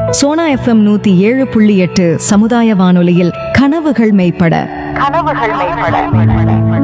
Sona FM நூத்தி ஏழு புள்ளி எட்டு சமுதாய வானொலியில் கனவுகள் மெய்ப்பட கனவுகள் மேம்பட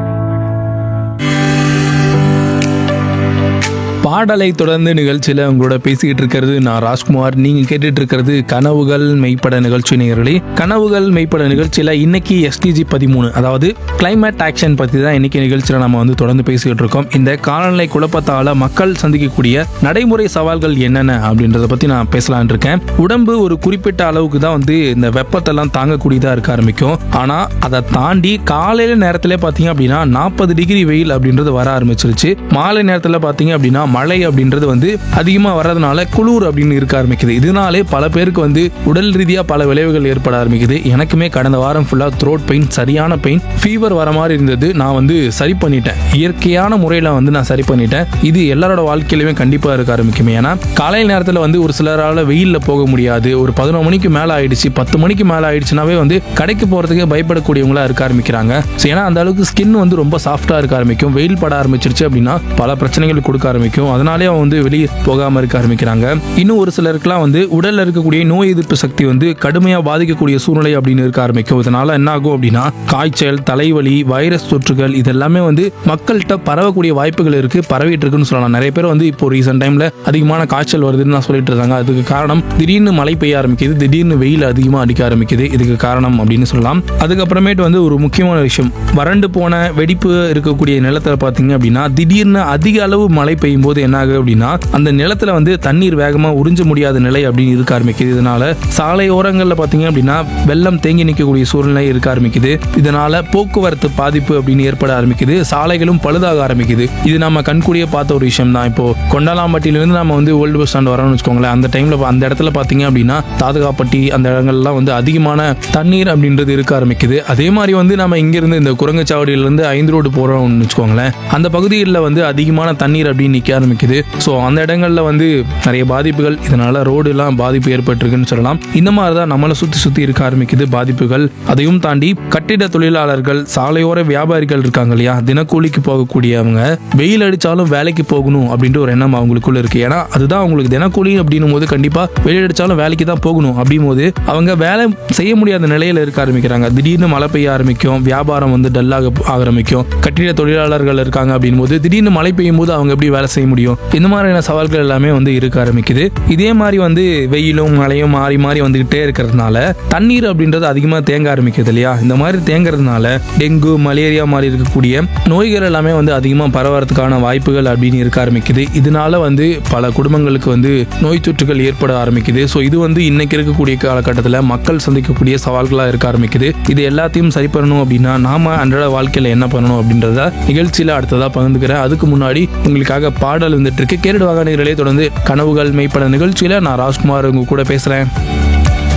பாடலை தொடர்ந்து நிகழ்ச்சியில் உங்களோட பேசிக்கிட்டு இருக்கிறது நான் ராஜ்குமார் நீங்க கேட்டுட்டு இருக்கிறது கனவுகள் மெய்ப்பட நிகழ்ச்சி நேயர்களே கனவுகள் மெய்ப்பட நிகழ்ச்சியில் இன்னைக்கு எஸ்டிஜி பதிமூணு அதாவது கிளைமேட் ஆக்ஷன் பத்தி தான் இன்னைக்கு நிகழ்ச்சியில் நம்ம வந்து தொடர்ந்து பேசிக்கிட்டு இருக்கோம் இந்த காலநிலை குழப்பத்தால மக்கள் சந்திக்கக்கூடிய நடைமுறை சவால்கள் என்னென்ன அப்படின்றத பத்தி நான் பேசலாம்னு இருக்கேன் உடம்பு ஒரு குறிப்பிட்ட அளவுக்கு தான் வந்து இந்த வெப்பத்தெல்லாம் தாங்கக்கூடியதா இருக்க ஆரம்பிக்கும் ஆனா அதை தாண்டி காலையில நேரத்துல பாத்தீங்க அப்படின்னா நாற்பது டிகிரி வெயில் அப்படின்றது வர ஆரம்பிச்சிருச்சு மாலை நேரத்துல பாத்தீங்க அப்படின்னா மழை அப்படின்றது வந்து அதிகமா வர்றதுனால குளிர் அப்படின்னு இருக்க ஆரம்பிக்குது இதனாலே பல பேருக்கு வந்து உடல் ரீதியா பல விளைவுகள் ஏற்பட ஆரம்பிக்குது எனக்குமே கடந்த வாரம் ஃபுல்லா த்ரோட் பெயின் சரியான பெயின் ஃபீவர் வர மாதிரி இருந்தது நான் வந்து சரி பண்ணிட்டேன் இயற்கையான முறையில் வந்து நான் சரி பண்ணிட்டேன் இது எல்லாரோட வாழ்க்கையிலுமே கண்டிப்பாக இருக்க ஆரம்பிக்கும் ஏன்னா காலையில் நேரத்தில் வந்து ஒரு சிலரால் வெயிலில் போக முடியாது ஒரு பதினொரு மணிக்கு மேலே ஆயிடுச்சு பத்து மணிக்கு மேலே ஆயிடுச்சுனாவே வந்து கடைக்கு போகிறதுக்கே பயப்படக்கூடியவங்களா இருக்க ஆரம்பிக்கிறாங்க So, ஏன்னா அந்த அளவுக்கு ஸ்கின் வந்து ரொம்ப சாஃப்டாக இருக்க ஆரம்பிக்கும் வெயில் பட ஆரம்பிச்சிருச்சு அப்படின்னா பல பிரச்சனைகள் கொடுக்க ஆரம்பிக்கும் அதனாலே அவங்க வந்து வெளியே போகாமல் இருக்க ஆரம்பிக்கிறாங்க இன்னும் ஒரு சிலருக்குலாம் வந்து உடல்ல இருக்கக்கூடிய நோய் எதிர்ப்பு சக்தி வந்து கடுமையாக பாதிக்கக்கூடிய சூழ்நிலை அப்படின்னு இருக்க ஆரம்பிக்கும் இதனால என்ன ஆகும் அப்படின்னா காய்ச்சல் தலைவலி வைரஸ் தொற்றுகள் இதெல்லாமே வந்து மக்கள்கிட்ட பரவக்கூடிய வாய்ப்புகள் இருக்கு பரவிட்டு இருக்குன்னு சொல்லலாம் நிறைய பேர் வந்து இப்போ ரீசெண்ட் டைம்ல அதிகமான காய்ச்சல் வருதுன்னு நான் சொல்லிட்டு இருக்காங்க அதுக்கு காரணம் திடீர்னு மழை பெய்ய ஆரம்பிக்குது திடீர்னு வெயில் அதிகமாக அடிக்க ஆரம்பிக்குது இதுக்கு காரணம் அப்படின்னு சொல்லலாம் அதுக்கப்புறமேட்டு வந்து ஒரு முக்கியமான விஷயம் வறண்டு போன வெடிப்பு இருக்கக்கூடிய நிலத்துல பாத்தீங்க அப்படின்னா திடீர்னு அதிக அளவு மழை பெய்யும் போது என்ன ஆகுது அப்படின்னா அந்த நிலத்துல வந்து தண்ணீர் வேகமா உறிஞ்ச முடியாத நிலை அப்படின்னு இருக்க ஆரம்பிக்குது இதனால சாலை ஓரங்கள்ல பாத்தீங்க அப்படின்னா வெள்ளம் தேங்கி நிற்கக்கூடிய சூழ்நிலை இருக்க ஆரம்பிக்குது இதனால போக்குவரத்து பாதிப்பு அப்படின்னு ஏற்பட ஆரம்பிக்குது சாலைகளும் பழுதாக ஆரம்பிக்குது இது நம்ம கண்கூடிய பார்த்த ஒரு விஷயம் தான் இப்போ கொண்டாலாம்பட்டியிலிருந்து நம்ம வந்து ஓல்டு பஸ் ஸ்டாண்ட் வரோம்னு வச்சுக்கோங்களேன் அந்த டைம்ல அந்த இடத்துல பாத்தீங்க அப்படின்னா தாதகாப்பட்டி அந்த இடங்கள்லாம் வந்து அதிகமான தண்ணீர் அப்படின்றது இருக்க ஆரம்பிக்குது அதே மாதிரி வந்து நம்ம இங்கிருந்து இந்த குரங்குச்சாவடியில இருந்து ஐந்து ரோடு போறோம்னு வச்சுக்கோங்களேன் அந்த பகுதிகளில் வந்து அதிகமான தண்ணீர் அப்படின்னு நிற்க ஆரம்பிக்குது ஸோ அந்த இடங்கள்ல வந்து நிறைய பாதிப்புகள் இதனால ரோடு எல்லாம் பாதிப்பு ஏற்பட்டிருக்குன்னு சொல்லலாம் இந்த மாதிரி தான் நம்மளை சுத்தி சுத்தி இருக்க ஆரம்பிக்குது பாதிப்புகள் அதையும் தாண்டி கட்டிட தொழிலாளர்கள் சாலையோர வியாபாரிகள் இருக்காங்க இல்லையா தினக்கூலிக்கு போகக்கூடியவங்க வெயில் அடிச்சாலும் வேலைக்கு போகணும் அப்படின்ற ஒரு எண்ணம் அவங்களுக்குள்ள இருக்கு ஏன்னா அதுதான் அவங்களுக்கு தினக்கூலி அப்படின்னும் போது கண்டிப்பா வெயில் அடிச்சாலும் வேலைக்கு தான் போகணும் அப்படின் போது அவங்க வேலை செய்ய முடியாத நிலையில இருக்க ஆரம்பிக்கிறாங்க திடீர்னு மழை பெய்ய ஆரம்பிக்கும் வியாபாரம் வந்து டல்லாக ஆரம்பிக்கும் கட்டிட தொழிலாளர்கள் இருக்காங்க அப்படின் போது திடீர்னு மழை பெய்யும் போது அவங்க எப்படி வேலை செய்ய முடியும் இந்த மாதிரியான சவால்கள் எல்லாமே வந்து இருக்க ஆரம்பிக்குது இதே மாதிரி வந்து வெயிலும் மழையும் மாறி மாறி வந்துகிட்டே இருக்கிறதுனால தண்ணீர் அப்படின்றது அதிகமாக தேங்க ஆரம்பிக்குது இல்லையா இந்த மாதிரி தேங்குறதுனால டெங்கு மலேரியா மாதிரி இருக்கக்கூடிய நோய்கள் எல்லாமே வந்து அதிகமாக பரவறதுக்கான வாய்ப்புகள் அப்படின்னு இருக்க ஆரம்பிக்குது இதனால வந்து பல குடும்பங்களுக்கு வந்து நோய் தொற்றுகள் ஏற்பட ஆரம்பிக்குது ஸோ இது வந்து இன்னைக்கு இருக்கக்கூடிய காலகட்டத்தில் மக்கள் சந்திக்கக்கூடிய சவால்களாக இருக்க ஆரம்பிக்குது இது எல்லாத்தையும் சரி பண்ணணும் அப்படின்னா நாம அன்றாட வாழ்க்கையில் என்ன பண்ணணும் அப்படின்றத நிகழ்ச்சியில் அடுத்ததாக பகிர்ந்துக்கிறேன் அதுக்கு முன்னாடி உங்களுக்காக பாடல் வந்துட்டு இருக்கு கேரடு வாகனங்களே தொடர்ந்து கனவுகள் மெய்ப்பட நிகழ்ச்சியில் நான் ராஜ்குமார் உங்க கூட பேசுகிறேன்